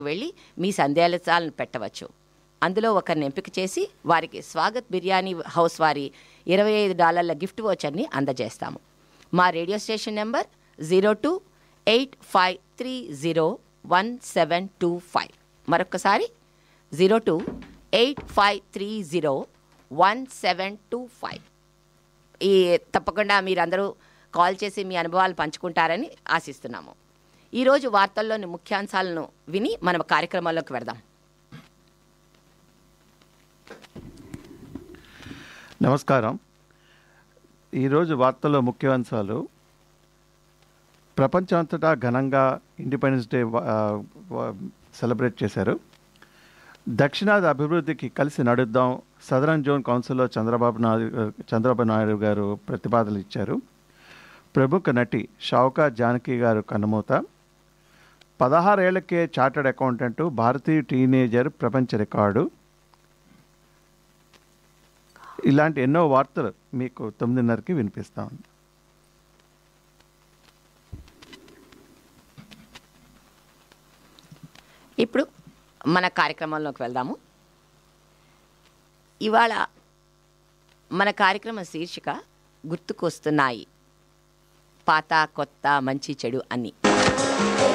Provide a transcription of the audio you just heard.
వెళ్ళి మీ సందేశాలను పెట్టవచ్చు అందులో ఒకరిని ఎంపిక చేసి వారికి స్వాగత్ బిర్యానీ హౌస్ వారి ఇరవై ఐదు డాలర్ల గిఫ్ట్ వోచర్ని అందజేస్తాము మా radio station number zero two eight five three zero one seven two five మరొకసారి zero two eight five three zero one seven two five ఈ తప్పకుండా మీరందరూ కాల్ చేసి మీ అనుభవాలు పంచుకుంటారని ఆశిస్తున్నాము ఈరోజు వార్తల్లోని ముఖ్యాంశాలను విని మన కార్యక్రమాల్లోకి వెడదాం నమస్కారం ఈరోజు వార్తల్లో ముఖ్యాంశాలు ప్రపంచమంతటా ఘనంగా ఇండిపెండెన్స్ డే వా- ఆ, వా- సెలబ్రేట్ చేశారు దక్షిణాది అభివృద్ధికి కలిసి నడుద్దాం సదరన్ జోన్ కౌన్సిల్లో చంద్రబాబు నాయుడు చంద్రబాబు నాయుడు గారు ప్రతిపాదనలు ఇచ్చారు ప్రముఖ నటి షౌకా జానకి గారు కన్నుమూత పదహారేళ్లకే చార్టర్డ్ అకౌంటెంట్ భారతీయ టీనేజర్ ప్రపంచ రికార్డు ఇలాంటి ఎన్నో వార్తలు మీకు తొమ్మిదిన్నరకి వినిపిస్తాం ఇప్పుడు మన కార్యక్రమంలోకి వెళ్దాము ఇవాళ మన కార్యక్రమం శీర్షిక గుర్తుకొస్తున్నాయి పాత కొత్త మంచి చెడు అన్నీ